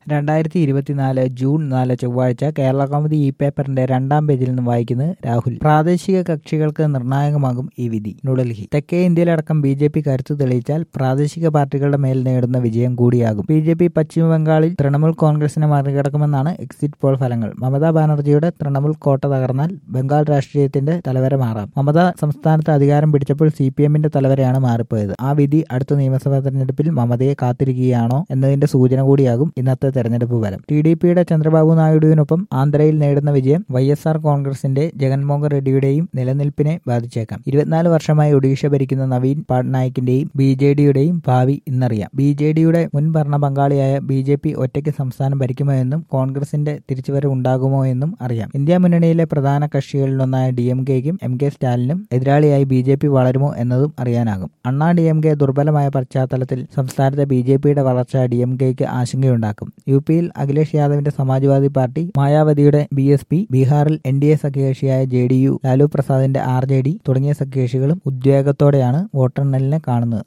രണ്ടായിരത്തി ഇരുപത്തിനാല് ജൂൺ നാല് ചൊവ്വാഴ്ച കേരള കൗമുദി ഇ പേപ്പറിന്റെ രണ്ടാം പേജിൽ നിന്ന് വായിക്കുന്നത് രാഹുൽ പ്രാദേശിക കക്ഷികൾക്ക് നിർണായകമാകും ഈ വിധി ന്യൂഡൽഹി തെക്കേ ഇന്ത്യയിലടക്കം ബി ജെ പി കരുത്തു തെളിയിച്ചാൽ പ്രാദേശിക പാർട്ടികളുടെ മേൽ നേടുന്ന വിജയം കൂടിയാകും ബി ജെ പി പശ്ചിമ ബംഗാളിൽ തൃണമൂൽ കോൺഗ്രസിനെ മറികടക്കുമെന്നാണ് എക്സിറ്റ് പോൾ ഫലങ്ങൾ മമതാ ബാനർജിയുടെ തൃണമൂൽ കോട്ട തകർന്നാൽ ബംഗാൾ രാഷ്ട്രീയത്തിന്റെ തലവര മാറാം മമത സംസ്ഥാനത്ത് അധികാരം പിടിച്ചപ്പോൾ സി പി എമ്മിന്റെ തലവരെയാണ് മാറിപ്പോയത് ആ വിധി അടുത്ത നിയമസഭാ തെരഞ്ഞെടുപ്പിൽ മമതയെ കാത്തിരിക്കുകയാണോ എന്നതിന്റെ സൂചന കൂടിയാകും ഇന്നത്തെ തെരഞ്ഞെടുപ്പ് ഫലം ടി ഡി പിയുടെ ചന്ദ്രബാബു നായിഡുവിനൊപ്പം ആന്ധ്രയിൽ നേടുന്ന വിജയം വൈ എസ് ആർ കോൺഗ്രസിന്റെ ജഗൻമോഹൻ റെഡ്ഡിയുടെയും നിലനിൽപ്പിനെ ബാധിച്ചേക്കാം ഇരുപത്തിനാല് വർഷമായി ഒഡീഷ ഭരിക്കുന്ന നവീൻ പട്നായിക്കിന്റെയും ബി ജെ ഡിയുടെയും ഭാവി ഇന്നറിയാം ബി ജെ ഡിയുടെ മുൻ ഭരണ പങ്കാളിയായ ബി ജെ പി ഒറ്റയ്ക്ക് സംസ്ഥാനം ഭരിക്കുമോ എന്നും കോൺഗ്രസിന്റെ തിരിച്ചുവരവ് ഉണ്ടാകുമോ എന്നും അറിയാം ഇന്ത്യ മുന്നണിയിലെ പ്രധാന കക്ഷികളിലൊന്നായ ഡി എം കെക്കും എം കെ സ്റ്റാലിനും എതിരാളിയായി ബി ജെ പി വളരുമോ എന്നതും അറിയാനാകും അണ്ണാ ഡി എം കെ ദുർബലമായ പശ്ചാത്തലത്തിൽ സംസ്ഥാനത്തെ ബി ജെ പിയുടെ വളർച്ച ഡി എം കെക്ക് ആശങ്കയുണ്ടാക്കും യു പിയിൽ അഖിലേഷ് യാദവിന്റെ സമാജ്വാദി പാർട്ടി മായാവതിയുടെ ബി എസ് പി ബീഹാറിൽ എൻ ഡി എ സഖ്യകക്ഷിയായ ജെ ഡി യു ലാലു പ്രസാദിന്റെ ആർ ജെ ഡി തുടങ്ങിയ സഖ്യകക്ഷികളും ഉദ്വേഗത്തോടെയാണ് വോട്ടെണ്ണലിനെ കാണുന്നത്